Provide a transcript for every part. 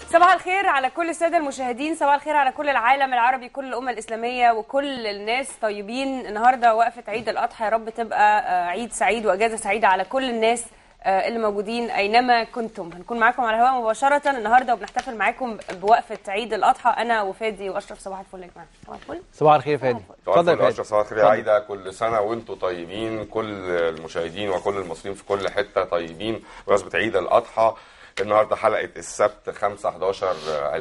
صباح الخير على كل الساده المشاهدين صباح الخير على كل العالم العربي كل الامه الاسلاميه وكل الناس طيبين النهارده وقفه عيد الاضحى يا رب تبقى آه، عيد سعيد واجازه سعيده على كل الناس آه، اللي موجودين اينما كنتم هنكون معاكم على الهواء مباشره النهارده وبنحتفل معاكم بوقفه عيد الاضحى انا وفادي واشرف صباح الفل يا جماعه صباح الفل صباح الخير فادي اتفضل يا اتفضل فادي صباح الخير يا اتفضل. عايده كل سنه وانتم طيبين كل المشاهدين وكل المصريين في كل حته طيبين بمناسبه عيد الاضحى النهارده حلقه السبت 5 11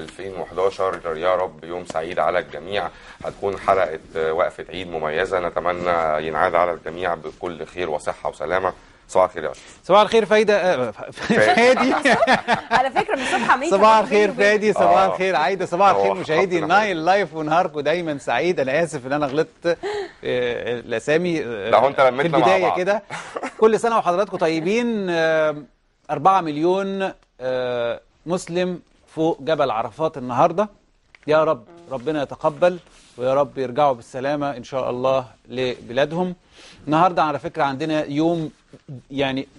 2011 يا رب يوم سعيد على الجميع هتكون حلقه وقفه عيد مميزه نتمنى ينعاد على الجميع بكل خير وصحه وسلامه صباح الخير يا اشرف صباح الخير فايدة آه، فادي على فكره من الصبح عمالين صباح يتفقوا الخير بيني وبين- فادي صباح آه. الخير عايدة صباح هو الخير مشاهدي حطنا الناين لايف ونهاركم دايما سعيد انا اسف ان انا غلطت آه، الاسامي آه، لا، هو أنت في لمتنا مع البداية بعض. كده كل سنة وحضراتكم طيبين آه، أربعة مليون آه، مسلم فوق جبل عرفات النهاردة يا رب ربنا يتقبل ويا رب يرجعوا بالسلامة إن شاء الله لبلادهم النهاردة على فكرة عندنا يوم يعني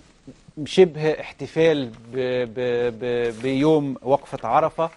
شبه احتفال ب ب ب بيوم وقفة عرفة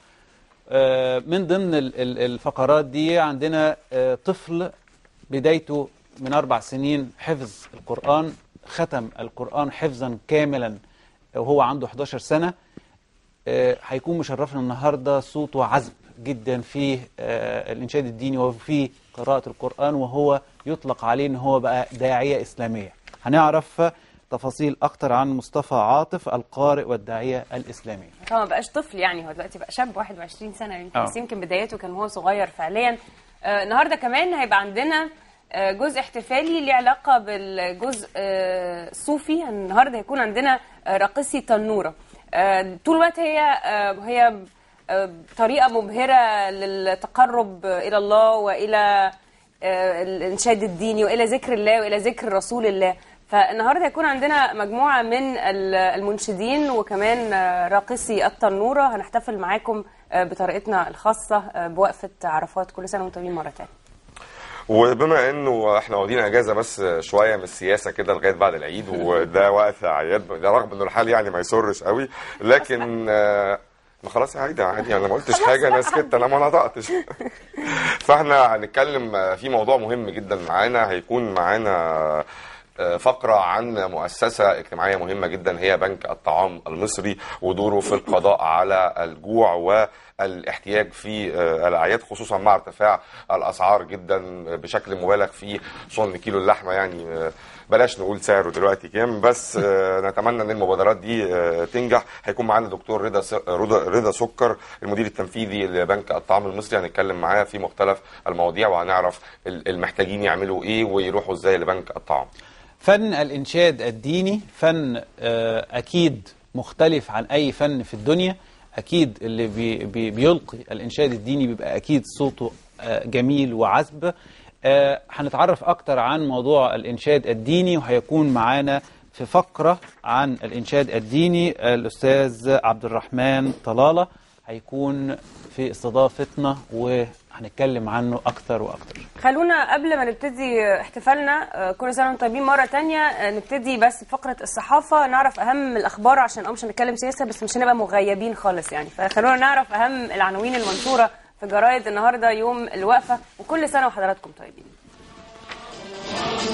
آه، من ضمن ال- ال- الفقرات دي عندنا آه، طفل بدايته من أربع سنين حفظ القرآن ختم القرآن حفظا كاملا وهو عنده 11 سنة آه، هيكون مشرفنا النهاردة صوته عذب جدا في آه، الإنشاد الديني وفي قراءة القرآن وهو يطلق عليه أنه هو بقى داعية إسلامية هنعرف تفاصيل أكتر عن مصطفى عاطف القارئ والداعية الإسلامي هو ما بقاش طفل يعني هو دلوقتي بقى شاب 21 سنه يمكن آه. بس يمكن بدايته كان وهو صغير فعليا آه النهارده كمان هيبقى عندنا آه جزء احتفالي ليه علاقه بالجزء آه الصوفي النهارده هيكون عندنا آه راقصي تنوره آه طول الوقت هي آه هي آه طريقه مبهره للتقرب الى الله والى آه، الانشاد الديني والى ذكر الله والى ذكر رسول الله فالنهارده هيكون عندنا مجموعه من ال- المنشدين وكمان آه، راقصي التنوره هنحتفل معاكم آه، بطريقتنا الخاصه آه، بوقفه عرفات كل سنه وانتم طيبين مره تانية وبما انه احنا واخدين اجازه بس شويه من السياسه كده لغايه بعد العيد وده وقت اعياد ده رغم انه الحال يعني ما يسرش قوي لكن آه، ما خلاص يا عايده عادي انا ما قلتش حاجه انا سكت انا ما نطقتش فاحنا هنتكلم آه، في موضوع مهم جدا معانا هيكون معانا آه، فقرة عن مؤسسة اجتماعية مهمة جدا هي بنك الطعام المصري ودوره في القضاء على الجوع والاحتياج في آه، الأعياد خصوصا مع ارتفاع الأسعار جدا بشكل مبالغ فيه صن كيلو اللحمة يعني آه، بلاش نقول سعره دلوقتي كام بس آه، نتمنى ان المبادرات دي آه، تنجح هيكون معانا دكتور رضا س- رضا رضا سكر المدير التنفيذي لبنك الطعام المصري هنتكلم معاه في مختلف المواضيع وهنعرف ال- المحتاجين يعملوا ايه ويروحوا ازاي لبنك الطعام فن الإنشاد الديني فن آه، أكيد مختلف عن أي فن في الدنيا أكيد اللي بي بي بيلقي الإنشاد الديني بيبقى أكيد صوته آه، جميل وعذب آه، هنتعرف أكتر عن موضوع الإنشاد الديني وهيكون معانا في فقرة عن الإنشاد الديني الأستاذ عبد الرحمن طلالة هيكون في استضافتنا وهنتكلم عنه أكتر وأكتر خلونا قبل ما نبتدي احتفالنا آه، كل سنه وانتم طيبين مره تانية آه، نبتدي بس بفقره الصحافه نعرف اهم الاخبار عشان اه مش هنتكلم سياسه بس مش هنبقى مغيبين خالص يعني فخلونا نعرف اهم العناوين المنشوره في جرايد النهارده يوم الوقفه وكل سنه وحضراتكم طيبين